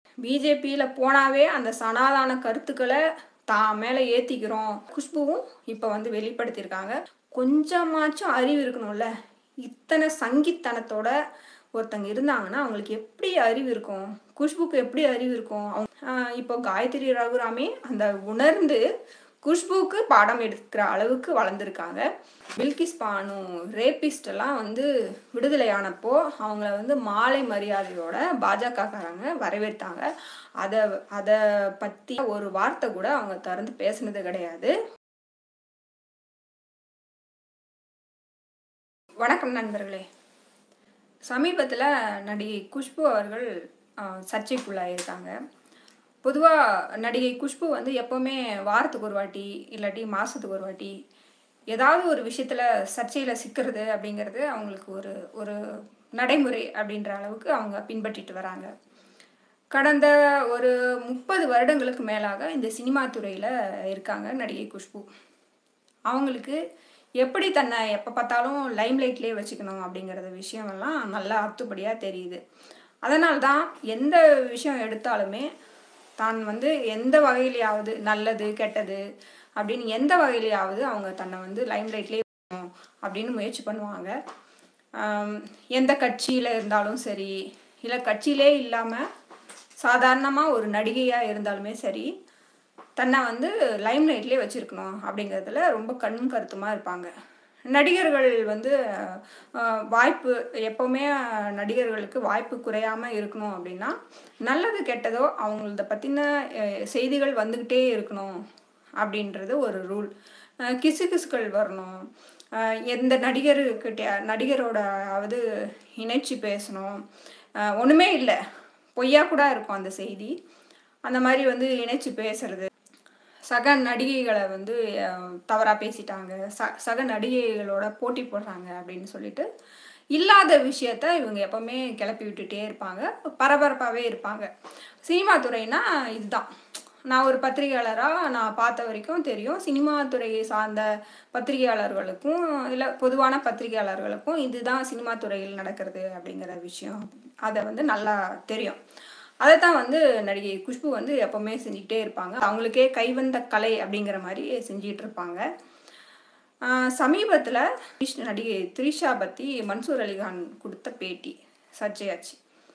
பிஜேபியில் போனாவே அந்த சனாதான கருத்துக்களை தான் மேலே ஏற்றிக்கிறோம் குஷ்புவும் இப்போ வந்து வெளிப்படுத்தியிருக்காங்க கொஞ்சமாச்சும் அறிவு இருக்கணும்ல இத்தனை சங்கித்தனத்தோட ஒருத்தங்க இருந்தாங்கன்னா அவங்களுக்கு எப்படி அறிவு இருக்கும் குஷ்புக்கு எப்படி அறிவு இருக்கும் அவங்க ஆஹ் இப்போ காயத்ரி ரகுராமே அந்த உணர்ந்து குஷ்புக்கு பாடம் எடுக்கிற அளவுக்கு வளர்ந்துருக்காங்க பில்கிஸ் பானு ரேபிஸ்ட் எல்லாம் வந்து விடுதலையானப்போ அவங்கள வந்து மாலை மரியாதையோட பாஜகக்காரங்க வரவேற்றாங்க அதை அதை பற்றி ஒரு வார்த்தை கூட அவங்க திறந்து பேசுனது கிடையாது வணக்கம் நண்பர்களே சமீபத்தில் நடிகை குஷ்பு அவர்கள் ஆஹ், சர்ச்சைக்குள்ளாயிருக்காங்க பொதுவாக நடிகை குஷ்பு வந்து எப்போவுமே வாரத்துக்கு ஒரு வாட்டி இல்லாட்டி மாதத்துக்கு ஒரு வாட்டி ஏதாவது ஒரு விஷயத்தில் சர்ச்சையில் சிக்கிறது அப்படிங்கிறது அவங்களுக்கு ஒரு ஒரு நடைமுறை அப்படின்ற அளவுக்கு அவங்க பின்பற்றிட்டு வராங்க கடந்த ஒரு முப்பது வருடங்களுக்கு மேலாக இந்த சினிமா துறையில் இருக்காங்க நடிகை குஷ்பு அவங்களுக்கு எப்படி தன்னை எப்போ பார்த்தாலும் லைம்லைட்லேயே வச்சுக்கணும் அப்படிங்கிறத விஷயமெல்லாம் நல்லா அத்துப்படியாக தெரியுது அதனால தான் எந்த விஷயம் எடுத்தாலுமே தான் வந்து எந்த வகையிலையாவது நல்லது கெட்டது அப்படின்னு எந்த வகையிலையாவது அவங்க தன்னை வந்து லைம்லைட்லேயே வைக்கணும் அப்படின்னு முயற்சி பண்ணுவாங்க ஆம், எந்த கட்சியில் இருந்தாலும் சரி இல்லை கட்சியிலே இல்லாமல் சாதாரணமாக ஒரு நடிகையாக இருந்தாலுமே சரி தன்னை வந்து லைம்லைட்லேயே வச்சுருக்கணும் அப்படிங்கிறதுல ரொம்ப கண்ணும் கருத்துமாக இருப்பாங்க நடிகர்கள் வந்து அஹ், வாய்ப்பு எப்போவுமே நடிகர்களுக்கு வாய்ப்பு குறையாமல் இருக்கணும் அப்படின்னா நல்லது கெட்டதோ அவங்களத பற்றின செய்திகள் வந்துக்கிட்டே இருக்கணும் அப்படின்றது ஒரு ரூல் கிசு கிசுக்கள் வரணும் அஹ், எந்த நடிகர்கிட்ட நடிகரோடாவது இணைச்சி பேசணும் அஹ், ஒன்றுமே இல்லை பொய்யா கூட இருக்கும் அந்த செய்தி அந்த மாதிரி வந்து இணைச்சி பேசுறது சக நடிகைகளை வந்து தவறாக பேசிட்டாங்க ச சக நடிகைகளோட போட்டி போடுறாங்க அப்படின்னு சொல்லிட்டு இல்லாத விஷயத்த இவங்க எப்பவுமே கிளப்பி விட்டுட்டே இருப்பாங்க பரபரப்பாகவே இருப்பாங்க சினிமா துறைனா இதுதான் நான் ஒரு பத்திரிகையாளராக நான் பார்த்த வரைக்கும் தெரியும் சினிமா துறையை சார்ந்த பத்திரிகையாளர்களுக்கும் இல்லை பொதுவான பத்திரிகையாளர்களுக்கும் இதுதான் சினிமா துறையில் நடக்கிறது அப்படிங்கிற விஷயம் அதை வந்து நல்லா தெரியும் அதை தான் வந்து நடிகை குஷ்பு வந்து எப்பவுமே செஞ்சுக்கிட்டே இருப்பாங்க அவங்களுக்கே கைவந்த கலை அப்படிங்கிற மாதிரி செஞ்சிட்டு இருப்பாங்க சமீபத்தில் நடிகை த்ரிஷா பற்றி மன்சூர் அலிகான் கொடுத்த பேட்டி சர்ச்சையாச்சு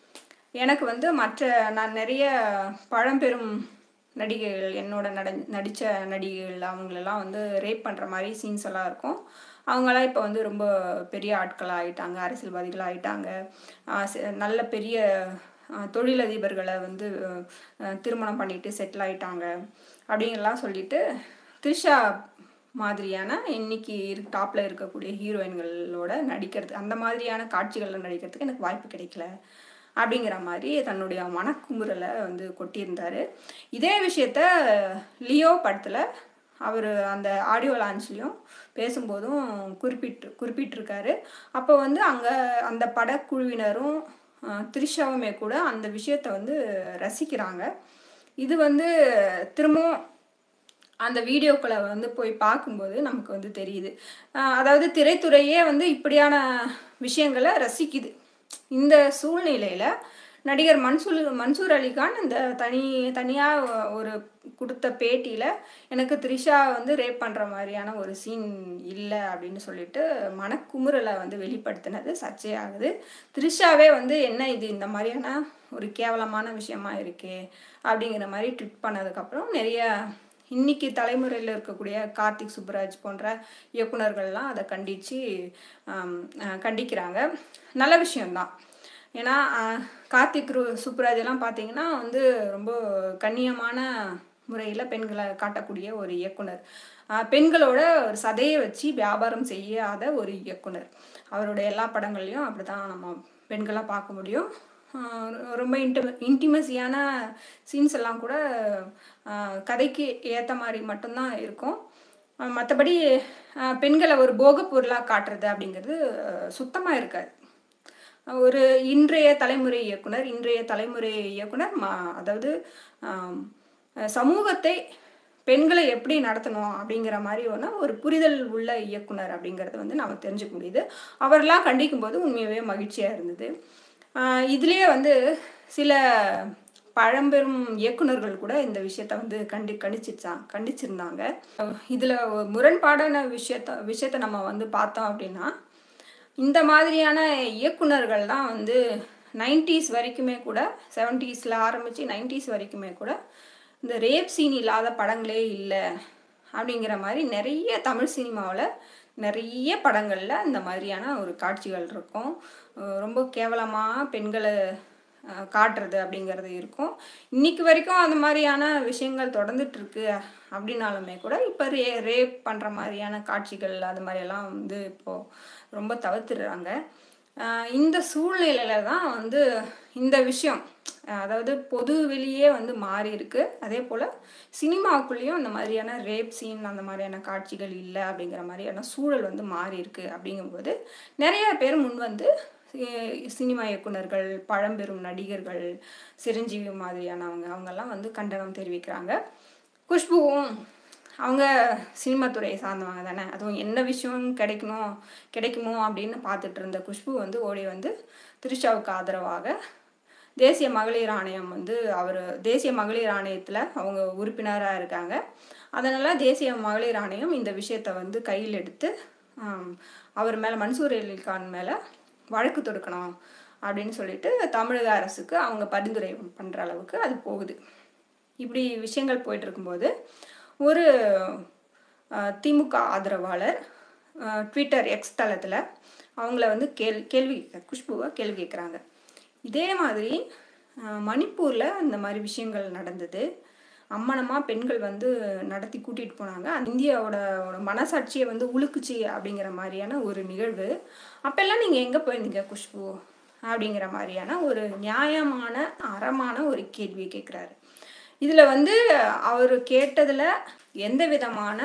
எனக்கு வந்து மற்ற நான் நிறைய பழம்பெரும் நடிகைகள் என்னோட நட நடித்த நடிகைகள் அவங்களெல்லாம் வந்து ரேப் பண்ணுற மாதிரி சீன்ஸ் எல்லாம் இருக்கும் அவங்களாம் இப்போ வந்து ரொம்ப பெரிய ஆட்களாக ஆயிட்டாங்க அரசியல்வாதிகளாக ஆயிட்டாங்க ஆஹ் ச- நல்ல பெரிய ஆஹ் தொழிலதிபர்களை வந்து ஆஹ் திருமணம் பண்ணிட்டு செட்டில் ஆயிட்டாங்க அப்படிங்கலாம் சொல்லிட்டு த்ரிஷா மாதிரியான இன்னைக்கு டாப்பில் இருக்கக்கூடிய ஹீரோயின்களோட நடிக்கிறது அந்த மாதிரியான காட்சிகளில் நடிக்கிறதுக்கு எனக்கு வாய்ப்பு கிடைக்கல அப்படிங்கிற மாதிரி தன்னுடைய மனக்குமுறலை வந்து கொட்டியிருந்தாரு இதே விஷயத்த லியோ படத்தில் அவர் அந்த ஆடியோ லான்ச்லேயும் பேசும்போதும் குறிப்பிட்டு குறிப்பிட்டிருக்காரு அப்போ வந்து அங்கே அந்த படக்குழுவினரும் அஹ், த்ரிஷாவுமே கூட அந்த விஷயத்தை வந்து ரசிக்கிறாங்க இது வந்து திரும்பவும் அந்த வீடியோக்களை வந்து போய் பார்க்கும்போது நமக்கு வந்து தெரியுது அஹ் அதாவது திரைத்துறையே வந்து இப்படியான விஷயங்களை ரசிக்குது இந்த சூழ்நிலையில் நடிகர் மன்சூர் மன்சூர் அலிகான் இந்த தனி தனியாக ஒரு கொடுத்த பேட்டியில் எனக்கு த்ரிஷா வந்து ரேப் பண்ணுற மாதிரியான ஒரு சீன் இல்லை அப்படின்னு சொல்லிட்டு மனக்குமுறலை வந்து வெளிப்படுத்தினது சர்ச்சையாகுது த்ரிஷாவே வந்து என்ன இது இந்த மாதிரியான ஒரு கேவலமான விஷயமா இருக்கே அப்படிங்கிற மாதிரி ட்விட் பண்ணதுக்கப்புறம் நிறைய இன்னைக்கு தலைமுறையில் இருக்கக்கூடிய கார்த்திக் சுப்புராஜ் போன்ற இயக்குனர்கள்லாம் அதை கண்டித்து கண்டிக்கிறாங்க நல்ல விஷயம்தான் ஏன்னா ஆஹ், கார்த்திக் ரு- சுப்புராஜ் எல்லாம் பார்த்தீங்கன்னா வந்து ரொம்ப கண்ணியமான முறையில் பெண்களை காட்டக்கூடிய ஒரு இயக்குனர் ஆஹ், பெண்களோட ஒரு சதையை வச்சு வியாபாரம் செய்யாத ஒரு இயக்குனர் அவருடைய எல்லா படங்கள்லையும் அப்படி தான் நம்ம பெண்களாக பார்க்க முடியும் ஆஹ் ரொம்ப இன்டிம இன்டிமசியான சீன்ஸ் எல்லாம் கூட ஆஹ் கதைக்கு ஏற்ற மாதிரி மட்டும்தான் இருக்கும் மற்றபடி பெண்களை ஒரு போகப் பொருளாக காட்டுறது அப்படிங்கிறது சுத்தமாக இருக்காது ஒரு இன்றைய தலைமுறை இயக்குனர் இன்றைய தலைமுறை இயக்குனர் ம அதாவது ஆம், சமூகத்தை பெண்களை எப்படி நடத்தணும் அப்படிங்கிற மாதிரி ஒன்று ஒரு புரிதல் உள்ள இயக்குனர் அப்படிங்கிறது வந்து நம்ம தெரிஞ்சுக்க முடியுது அவரெல்லாம் கண்டிக்கும் போது உண்மையாகவே மகிழ்ச்சியாக இருந்தது ஆஹ் இதுலயே வந்து சில பழம்பெரும் இயக்குனர்கள் கூட இந்த விஷயத்த வந்து கண்டி கணிச்சிச்சா கண்டிச்சிருந்தாங்க இதில் முரண்பாடான விஷயத்த விஷயத்த நம்ம வந்து பார்த்தோம் அப்படின்னா இந்த மாதிரியான இயக்குனர்கள் தான் வந்து நைன்டிஸ் வரைக்குமே கூட செவன்ட்டீஸில் ஆரம்பித்து நைன்டிஸ் வரைக்குமே கூட இந்த ரேப் சீன் இல்லாத படங்களே இல்லை அப்படிங்கிற மாதிரி நிறைய தமிழ் சினிமாவில் நிறைய படங்களில் இந்த மாதிரியான ஒரு காட்சிகள் இருக்கும் அஹ் ரொம்ப கேவலமாக பெண்களை அஹ், காட்டுறது அப்படிங்கிறது இருக்கும் இன்னைக்கு வரைக்கும் அந்த மாதிரியான விஷயங்கள் தொடர்ந்துட்டு இருக்கு அப்படின்னாலுமே கூட இப்போ ரே ரேப் பண்ணுற மாதிரியான காட்சிகள் அது மாதிரியெல்லாம் வந்து இப்போது ரொம்ப தவிர்த்துடுறாங்க ஆஹ் இந்த சூழ்நிலையில தான் வந்து இந்த விஷயம் அஹ் அதாவது பொது வெளியே வந்து மாறி இருக்கு அதே போல் சினிமாவுக்குள்ளேயும் இந்த மாதிரியான ரேப் சீன் அந்த மாதிரியான காட்சிகள் இல்லை அப்படிங்கிற மாதிரியான சூழல் வந்து மாறி இருக்கு அப்படிங்கும்போது நிறைய பேர் முன் வந்து சி- சினிமா இயக்குனர்கள் பழம்பெரும் நடிகர்கள் சிரஞ்சீவி மாதிரியானவங்க அவங்கெல்லாம் வந்து கண்டனம் தெரிவிக்கிறாங்க குஷ்புவும் அவங்க சினிமா துறையை சார்ந்தவங்க தானே அதுவும் என்ன விஷயம் கிடைக்கணும் கிடைக்குமோ அப்படின்னு பார்த்துட்டு இருந்த குஷ்பு வந்து ஓடி வந்து திரிஷாவுக்கு ஆதரவாக தேசிய மகளிர் ஆணையம் வந்து அவர் தேசிய மகளிர் ஆணையத்தில் அவங்க உறுப்பினராக இருக்காங்க அதனால் தேசிய மகளிர் ஆணையம் இந்த விஷயத்தை வந்து கையில் எடுத்து ஆம், அவர் மேலே மன்சூர் அலிகான் மேலே வழக்கு தொடுக்கணும் அப்படின்னு சொல்லிட்டு தமிழக அரசுக்கு அவங்க பரிந்துரை பண்ணுற அளவுக்கு அது போகுது இப்படி விஷயங்கள் போயிட்டு இருக்கும்போது ஒரு அஹ், திமுக ஆதரவாளர் அஹ், ட்விட்டர் எக்ஸ் தளத்தில் அவங்கள வந்து கேள் கேள்வி கேக்க- குஷ்புவை கேள்வி கேட்குறாங்க இதே மாதிரி அஹ், மணிப்பூரில் இந்த மாதிரி விஷயங்கள் நடந்தது அம்மனமாக பெண்கள் வந்து நடத்தி கூட்டிகிட்டு போனாங்க அந்த இந்தியாவோட ஒரு மனசாட்சியை வந்து உழுக்குச்சு அப்படிங்கிற மாதிரியான ஒரு நிகழ்வு அப்போல்லாம் நீங்கள் எங்கே போயிருந்தீங்க குஷ்பு அப்படிங்கிற மாதிரியான ஒரு நியாயமான அறமான ஒரு கேள்வியை கேட்குறாரு இதில் வந்து அவர் கேட்டதில் எந்த விதமான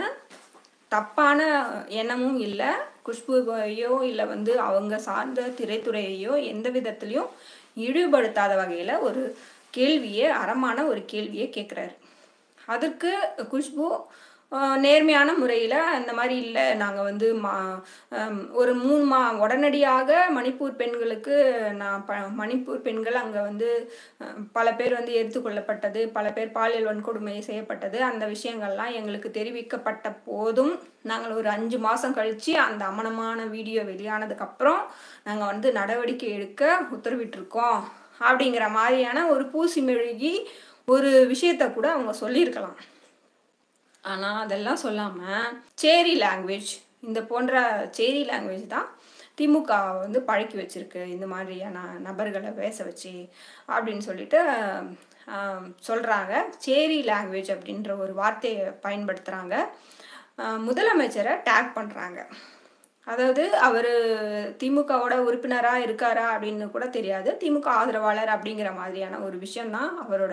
தப்பான எண்ணமும் இல்லை குஷ்புவையோ இல்லை வந்து அவங்க சார்ந்த திரைத்துறையையோ எந்த விதத்துலையும் இழிவுபடுத்தாத வகையில் ஒரு கேள்வியை அறமான ஒரு கேள்வியை கேட்குறாரு அதற்கு குஷ்பு ஆஹ், நேர்மையான முறையில் இந்த மாதிரி இல்லை நாங்கள் வந்து மா ஆம், ஒரு மூணு மா உடனடியாக மணிப்பூர் பெண்களுக்கு நான் ப மணிப்பூர் பெண்கள் அங்கே வந்து அஹ், பல பேர் வந்து எடுத்துக்கொள்ளப்பட்டது பல பேர் பாலியல் வன்கொடுமை செய்யப்பட்டது அந்த விஷயங்கள்லாம் எங்களுக்கு தெரிவிக்கப்பட்ட போதும் நாங்கள் ஒரு அஞ்சு மாதம் கழித்து அந்த அமனமான வீடியோ வெளியானதுக்கப்புறம் நாங்கள் வந்து நடவடிக்கை எடுக்க உத்தரவிட்டிருக்கோம் அப்படிங்கிற மாதிரியான ஒரு பூசி மெழுகி ஒரு விஷயத்த கூட அவங்க சொல்லியிருக்கலாம் ஆனால் அதெல்லாம் சொல்லாமல் சேரி லாங்குவேஜ் இந்த போன்ற சேரி லாங்குவேஜ் தான் திமுக வந்து பழக்கி வச்சிருக்கு இந்த மாதிரியான நபர்களை பேச வச்சு அப்படின்னு சொல்லிட்டு சொல்கிறாங்க சேரி லாங்குவேஜ் அப்படின்ற ஒரு வார்த்தையை பயன்படுத்துகிறாங்க முதலமைச்சரை டேக் பண்ணுறாங்க அதாவது அவர் திமுகவோட உறுப்பினராக இருக்காரா அப்படின்னு கூட தெரியாது திமுக ஆதரவாளர் அப்படிங்கிற மாதிரியான ஒரு விஷயம்தான் அவரோட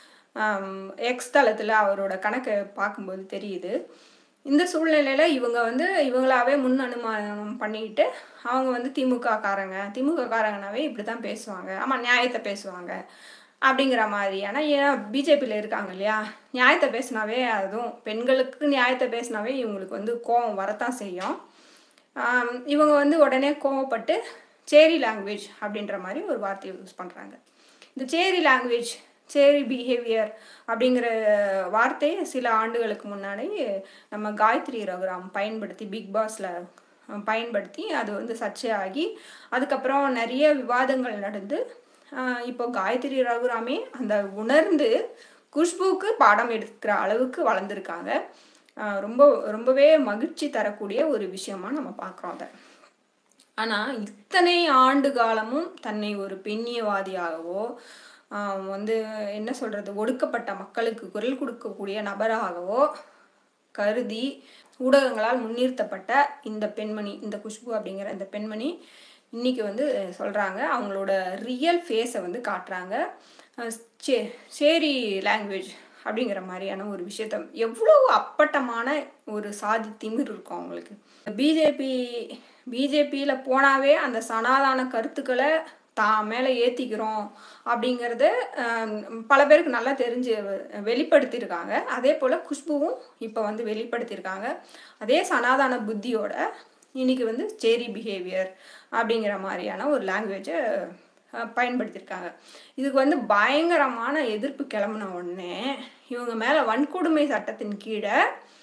எக்ஸ் தளத்தில் அவரோட கணக்கை பார்க்கும்போது தெரியுது இந்த சூழ்நிலையில் இவங்க வந்து இவங்களாவே முன் அனுமானம் பண்ணிக்கிட்டு அவங்க வந்து திமுக காரங்க திமுக காரங்கனாவே இப்படி தான் பேசுவாங்க ஆமாம் நியாயத்தை பேசுவாங்க அப்படிங்கிற மாதிரியான ஏன் பிஜேபியில் இருக்காங்க இல்லையா நியாயத்தை பேசினாவே அதுவும் பெண்களுக்கு நியாயத்தை பேசினாவே இவங்களுக்கு வந்து கோபம் வரத்தான் செய்யும் ஆம், இவங்க வந்து உடனே கோவப்பட்டு சேரி லாங்குவேஜ் அப்படின்ற மாதிரி ஒரு வார்த்தையை யூஸ் பண்ணுறாங்க இந்த சேரி லாங்குவேஜ் சேரி பிஹேவியர் அப்படிங்கிற வார்த்தையை சில ஆண்டுகளுக்கு முன்னாடி நம்ம காயத்ரி ரகுராம் பயன்படுத்தி பிக் பாஸில் பயன்படுத்தி அது வந்து சர்ச்சையாகி அதுக்கப்புறம் நிறைய விவாதங்கள் நடந்து ஆஹ் இப்போ காயத்ரி ரகுராமே அந்த உணர்ந்து குஷ்புக்கு பாடம் எடுக்கிற அளவுக்கு வளர்ந்துருக்காங்க ஆஹ் ரொம்ப ரொம்பவே மகிழ்ச்சி தரக்கூடிய ஒரு விஷயமா நம்ம பார்க்குறோம் அதை ஆனால் இத்தனை ஆண்டு காலமும் தன்னை ஒரு பெண்ணியவாதியாகவோ ஆஹ் வந்து என்ன சொல்கிறது ஒடுக்கப்பட்ட மக்களுக்கு குரல் கொடுக்கக்கூடிய நபராகவோ கருதி ஊடகங்களால் முன்னிறுத்தப்பட்ட இந்த பெண்மணி இந்த குஷ்பு அப்படிங்கிற இந்த பெண்மணி இன்னைக்கு வந்து சொல்கிறாங்க அவங்களோட ரியல் ஃபேஸை வந்து காட்டுறாங்க அஹ் சே சேரி லாங்குவேஜ் அப்படிங்கிற மாதிரியான ஒரு விஷயத்த எவ்வளோ அப்பட்டமான ஒரு சாதி திமிர் இருக்கும் அவங்களுக்கு பிஜேபி பிஜேபியில் போனாவே அந்த சனாதான கருத்துக்களை தான் மேலே ஏற்றிக்கிறோம் அப்படிங்கிறது ஆம், பல பேருக்கு நல்லா தெரிஞ்சு வெளிப்படுத்தியிருக்காங்க அதே போல் குஷ்புவும் இப்போ வந்து வெளிப்படுத்தியிருக்காங்க அதே சனாதான புத்தியோட இன்னைக்கு வந்து சேரி பிஹேவியர் அப்படிங்கிற மாதிரியான ஒரு லாங்குவேஜை அஹ், பயன்படுத்தியிருக்காங்க இதுக்கு வந்து பயங்கரமான எதிர்ப்பு கிளம்புன உடனே இவங்க மேலே வன்கொடுமை சட்டத்தின் கீழே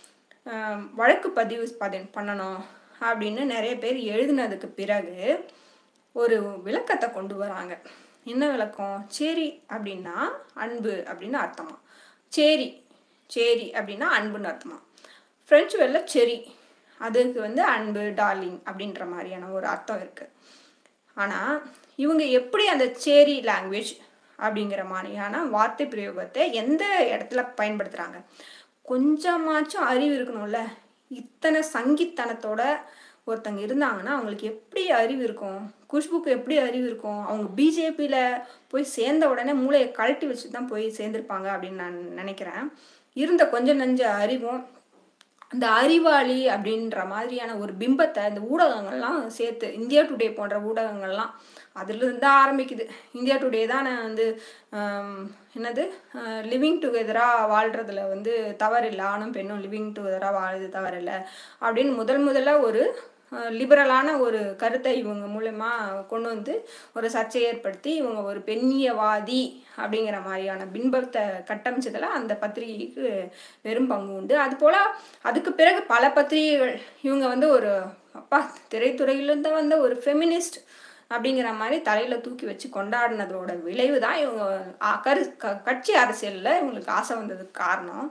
அஹ், வழக்கு பதிவு பதி- பண்ணணும் அப்படின்னு நிறைய பேர் எழுதினதுக்கு பிறகு ஒரு விளக்கத்தை கொண்டு வராங்க என்ன விளக்கம் சேரி அப்படின்னா அன்பு அப்படின்னு அர்த்தமா சேரி சேரி அப்படின்னா அன்புன்னு அர்த்தமா ஃப்ரெஞ்சு வெளில செரி அதுக்கு வந்து அன்பு டார்லிங் அப்படின்ற மாதிரியான ஒரு அர்த்தம் இருக்குது ஆனால் இவங்க எப்படி அந்த சேரி லாங்குவேஜ் அப்படிங்கிற மாதிரியான வார்த்தை பிரயோகத்தை எந்த இடத்துல பயன்படுத்துகிறாங்க கொஞ்சமாச்சும் அறிவு இருக்கணும்ல இத்தனை சங்கித்தனத்தோட ஒருத்தங்க இருந்தாங்கன்னா அவங்களுக்கு எப்படி அறிவு இருக்கும் குஷ்புக்கு எப்படி அறிவு இருக்கும் அவங்க பிஜேபியில் போய் சேர்ந்த உடனே மூளையை கழட்டி வச்சு தான் போய் சேர்ந்துருப்பாங்க அப்படின்னு நான் நினைக்கிறேன் இருந்த கொஞ்சம் நஞ்ச அறிவும் அந்த அறிவாளி அப்படின்ற மாதிரியான ஒரு பிம்பத்தை இந்த ஊடகங்கள்லாம் சேர்த்து இந்தியா டுடே போன்ற ஊடகங்கள்லாம் அதுலேருந்து தான் ஆரம்பிக்குது இந்தியா டுடே தான் நான் வந்து ஆம், என்னது லிவிங் டுகெதராக வாழ்கிறதுல வந்து தவறில்லை ஆணும் பெண்ணும் லிவிங் டுகெதராக வாழுது தவறில்லை அப்படின்னு முதல் முதல்ல ஒரு லிபரலான ஒரு கருத்தை இவங்க மூலமா கொண்டு வந்து ஒரு சர்ச்சையை ஏற்படுத்தி இவங்க ஒரு பெண்ணியவாதி அப்படிங்கிற மாதிரியான பின்பத்தை கட்டமைச்சதுல அந்த பத்திரிகைக்கு பெரும் பங்கு உண்டு அதுபோல் அதுக்கு பிறகு பல பத்திரிகைகள் இவங்க வந்து ஒரு அப்பா திரைத்துறையிலேருந்து வந்த ஒரு ஃபெமினிஸ்ட் அப்படிங்கிற மாதிரி தலையில் தூக்கி வச்சு கொண்டாடினதோட விளைவு தான் இவங்க ஆ- கரு க- கட்சி அரசியலில் இவங்களுக்கு ஆசை வந்ததுக்கு காரணம்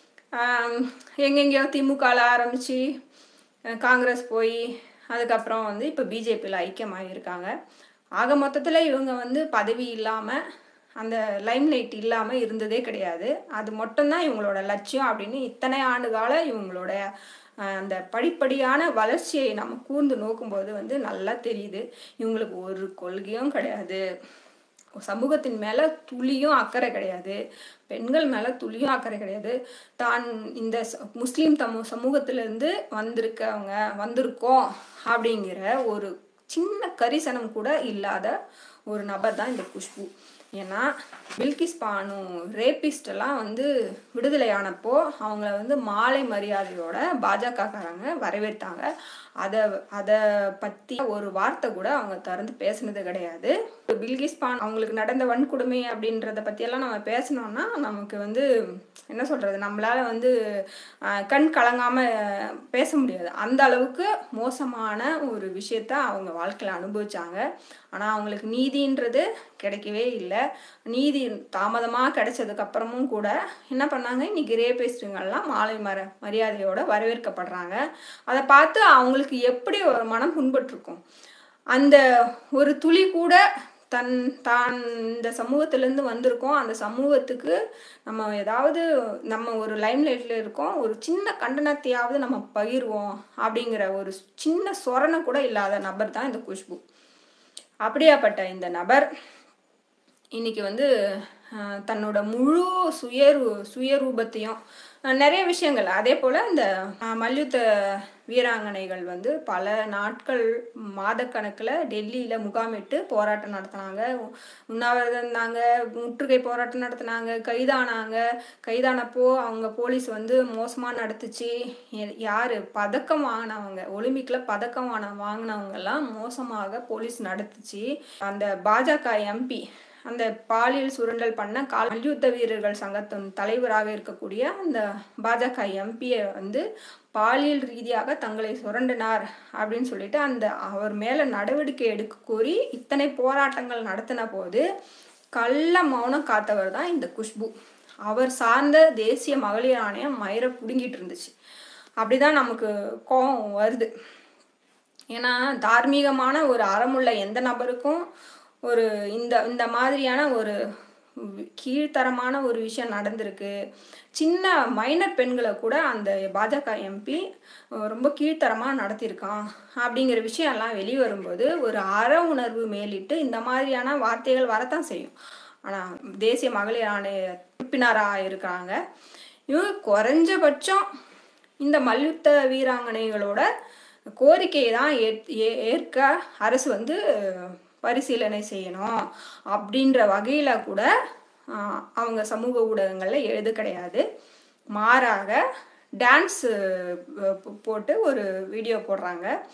ஆம், எங்கெங்கேயோ திமுகவில் ஆரம்பித்து காங்கிரஸ் போய் அதுக்கப்புறம் வந்து இப்போ பிஜேபியில் ஐக்கியமாக இருக்காங்க ஆக மொத்தத்தில் இவங்க வந்து பதவி இல்லாமல் அந்த லைம்லைட் இல்லாமல் இருந்ததே கிடையாது அது மட்டும்தான் இவங்களோட லட்சியம் அப்படின்னு இத்தனை ஆண்டு கால இவங்களோட அஹ், அந்த படிப்படியான வளர்ச்சியை நம்ம கூர்ந்து நோக்கும்போது வந்து நல்லா தெரியுது இவங்களுக்கு ஒரு கொள்கையும் கிடையாது சமூகத்தின் மேலே துளியும் அக்கறை கிடையாது பெண்கள் மேலே துளியும் அக்கறை கிடையாது தான் இந்த ச- முஸ்லீம் தமு சமூகத்திலேருந்து வந்திருக்கவங்க வந்திருக்கோம் அப்படிங்கிற ஒரு சின்ன கரிசனம் கூட இல்லாத ஒரு நபர் தான் இந்த குஷ்பு ஏன்னா பில்கிஸ் பானு ரேபிஸ்ட் எல்லாம் வந்து விடுதலை ஆனப்போ அவங்கள வந்து மாலை மரியாதையோட பாஜகக்காரங்க வரவேற்றாங்க அதை அதை பற்றி ஒரு வார்த்தை கூட அவங்க திறந்து பேசுனது கிடையாது பில்கிஸ் பான் அவங்களுக்கு நடந்த வன்கொடுமை அப்படின்றத பற்றியெல்லாம் நம்ம பேசணும்னா நமக்கு வந்து என்ன சொல்கிறது நம்மளால வந்து ஆஹ், கண் கலங்காமல் பேச முடியாது அந்த அளவுக்கு மோசமான ஒரு விஷயத்த அவங்க வாழ்க்கையில் அனுபவிச்சாங்க ஆனால் அவங்களுக்கு நீதின்றது கிடைக்கவே இல்லை நீதி தாமதமாக கிடைச்சதுக்கு அப்புறமும் கூட என்ன பண்ணாங்க இன்னைக்கு ரேபிஸ்டுங்கள்லாம் மாலை மர மரியாதையோட வரவேற்கப்படுறாங்க அதை பார்த்து அவங்களுக்கு எப்படி ஒரு மனம் புண்பட்டிருக்கும் அந்த ஒரு துளி கூட தன் தான் இந்த சமூகத்திலேருந்து வந்திருக்கோம் அந்த சமூகத்துக்கு நம்ம ஏதாவது நம்ம ஒரு லைம்லைட்டில் இருக்கோம் ஒரு சின்ன கண்டனத்தையாவது நம்ம பகிர்வோம் அப்படிங்கிற ஒரு சின்ன சொரணை கூட இல்லாத நபர் தான் இந்த குஷ்பு அப்படியாப்பட்ட இந்த நபர் இன்னைக்கு வந்து அஹ், தன்னோட முழு சுயரூ சுயரூபத்தையும் அஹ், நிறைய விஷயங்கள் அதே போல் இந்த அஹ், மல்யுத்த வீராங்கனைகள் வந்து பல நாட்கள் மாதக்கணக்கில் டெல்லியில் முகாமிட்டு போராட்டம் நடத்தினாங்க உண்ணாவிரதம் இருந்தாங்க முற்றுகை போராட்டம் நடத்தினாங்க கைதானாங்க கைதானப்போ அவங்க போலீஸ் வந்து மோசமாக நடத்துச்சு எ- யாரு பதக்கம் வாங்கினவங்க ஒலிம்பிக்கில் பதக்கம் வாங்கின வாங்கினவங்கெல்லாம் மோசமாக போலீஸ் நடத்துச்சு அந்த பாஜக எம்பி அந்த பாலியல் சுரண்டல் பண்ண கால் மல்யுத்த வீரர்கள் சங்கத்தின் தலைவராக இருக்கக்கூடிய அந்த பாஜக எம்பியை வந்து பாலியல் ரீதியாக தங்களை சுரண்டினார் அப்படின்னு சொல்லிட்டு அந்த அவர் மேலே நடவடிக்கை எடுக்க கோரி இத்தனை போராட்டங்கள் நடத்தின போது கள்ள மௌனம் காத்தவர் தான் இந்த குஷ்பு அவர் சார்ந்த தேசிய மகளிர் ஆணையம் மயிரை பிடுங்கிட்டு இருந்துச்சு அப்படிதான் நமக்கு கோபம் வருது ஏன்னா தார்மீகமான ஒரு அறமுள்ள எந்த நபருக்கும் ஒரு இந்த இந்த மாதிரியான ஒரு வி- கீழ்த்தரமான ஒரு விஷயம் நடந்திருக்கு சின்ன மைனர் பெண்களை கூட அந்த பாஜக எம்பி ரொம்ப கீழ்த்தரமாக நடத்தியிருக்கான் அப்படிங்கிற விஷயம் எல்லாம் வெளியே வரும்போது ஒரு அற உணர்வு மேலிட்டு இந்த மாதிரியான வார்த்தைகள் வரத்தான் செய்யும் ஆனால் தேசிய மகளிர் ஆணைய உறுப்பினராக இருக்காங்க இவங்க குறைஞ்சபட்சம் இந்த மல்யுத்த வீராங்கனைகளோட கோரிக்கையை தான் ஏற்- ஏ- ஏற்க அரசு வந்து பரிசீலனை செய்யணும் அப்படின்ற வகையில் கூட ஆஹ், அவங்க சமூக ஊடகங்களில் எழுது கிடையாது மாறாக டான்ஸு போட்டு ஒரு வீடியோ போடுறாங்க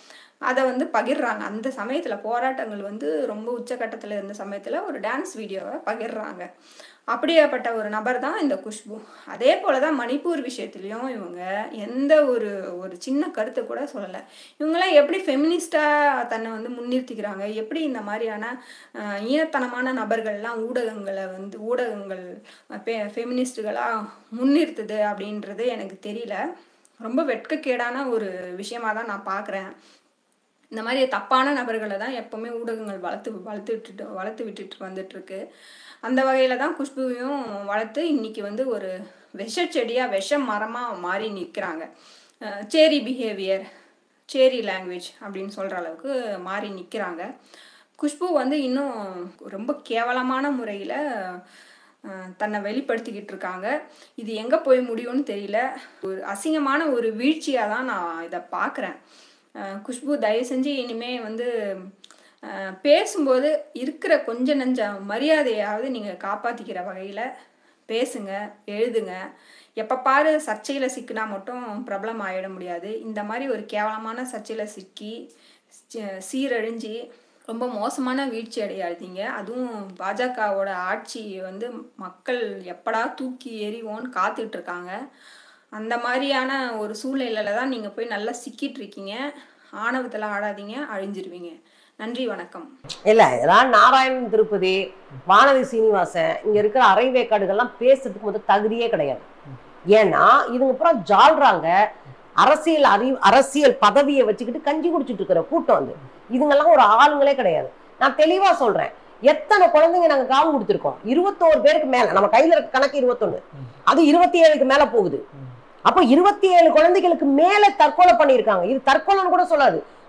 அதை வந்து பகிர்றாங்க அந்த சமயத்தில் போராட்டங்கள் வந்து ரொம்ப உச்சக்கட்டத்தில் இருந்த சமயத்தில் ஒரு டான்ஸ் வீடியோவை பகிர்றாங்க அப்படியாப்பட்ட ஒரு நபர் தான் இந்த குஷ்பு அதே போல தான் மணிப்பூர் விஷயத்துலையும் இவங்க எந்த ஒரு ஒரு சின்ன கருத்தை கூட சொல்லலை இவங்களாம் எப்படி ஃபெமினிஸ்டாக தன்னை வந்து முன்னிறுத்திக்கிறாங்க எப்படி இந்த மாதிரியான அஹ், ஈனத்தனமான நபர்கள்லாம் ஊடகங்களை வந்து ஊடகங்கள் ஃபெ ஃபெமினிஸ்டுகளாக முன்னிறுத்துது அப்படின்றது எனக்கு தெரியல ரொம்ப வெட்கக்கேடான ஒரு விஷயமா தான் நான் பார்க்குறேன் இந்த மாதிரி தப்பான நபர்களை தான் எப்போவுமே ஊடகங்கள் வளர்த்து வளர்த்து விட்டுட்டு வளர்த்து விட்டுட்டு வந்துட்டுருக்கு அந்த வகையில் தான் குஷ்புவையும் வளர்த்து இன்னைக்கு வந்து ஒரு விஷ செடியாக விஷ மரமாக மாறி நிற்கிறாங்க சேரி பிஹேவியர் சேரி லாங்குவேஜ் அப்படின்னு சொல்கிற அளவுக்கு மாறி நிற்கிறாங்க குஷ்பு வந்து இன்னும் ரொம்ப கேவலமான முறையில் தன்னை வெளிப்படுத்திக்கிட்டு இருக்காங்க இது எங்கே போய் முடியும்னு தெரியல ஒரு அசிங்கமான ஒரு வீழ்ச்சியாக தான் நான் இதை பார்க்குறேன் குஷ்பு தயவு செஞ்சு இனிமே வந்து அஹ், பேசும்போது இருக்கிற கொஞ்ச நஞ்ச மரியாதையாவது நீங்கள் காப்பாற்றிக்கிற வகையில் பேசுங்க எழுதுங்க எப்போ பாரு சர்ச்சையில் சிக்கினா மட்டும் பிரபலம் ஆயிட முடியாது இந்த மாதிரி ஒரு கேவலமான சர்ச்சையில் சிக்கி சி- சீரழிஞ்சு ரொம்ப மோசமான வீழ்ச்சி அடையாதீங்க அதுவும் பாஜகவோட ஆட்சி வந்து மக்கள் எப்படா தூக்கி எறிவோன்னு காத்துட்டு இருக்காங்க அந்த மாதிரியான ஒரு சூழ்நிலையில தான் நீங்கள் போய் நல்லா சிக்கிட்டு இருக்கீங்க ஆணவத்தில் ஆடாதீங்க அழிஞ்சிருவீங்க நன்றி வணக்கம் இல்ல இதெல்லாம் நாராயணன் திருப்பதி வானதி சீனிவாசன் இங்க இருக்கிற அரைவேக்காடுகள்லாம் பேசுறதுக்கு முதல் தகுதியே கிடையாது ஏன்னா இதுங்க அப்புறம் ஜால்றாங்க அரசியல் அறி அரசியல் பதவியை வச்சுக்கிட்டு கஞ்சி குடிச்சிட்டு இருக்கிற கூட்டம் வந்து இதுங்கெல்லாம் ஒரு ஆளுங்களே கிடையாது நான் தெளிவா சொல்றேன் எத்தனை குழந்தைங்க நாங்க காவு கொடுத்துருக்கோம் இருபத்தோரு பேருக்கு மேல நம்ம கையில இருக்க கணக்கு இருபத்தொன்னு அது இருபத்தி ஏழுக்கு மேல போகுது அப்போ இருபத்தி ஏழு குழந்தைகளுக்கு மேல தற்கொலை பண்ணியிருக்காங்க இது தற்கொலைன்னு கூட சொல்லாது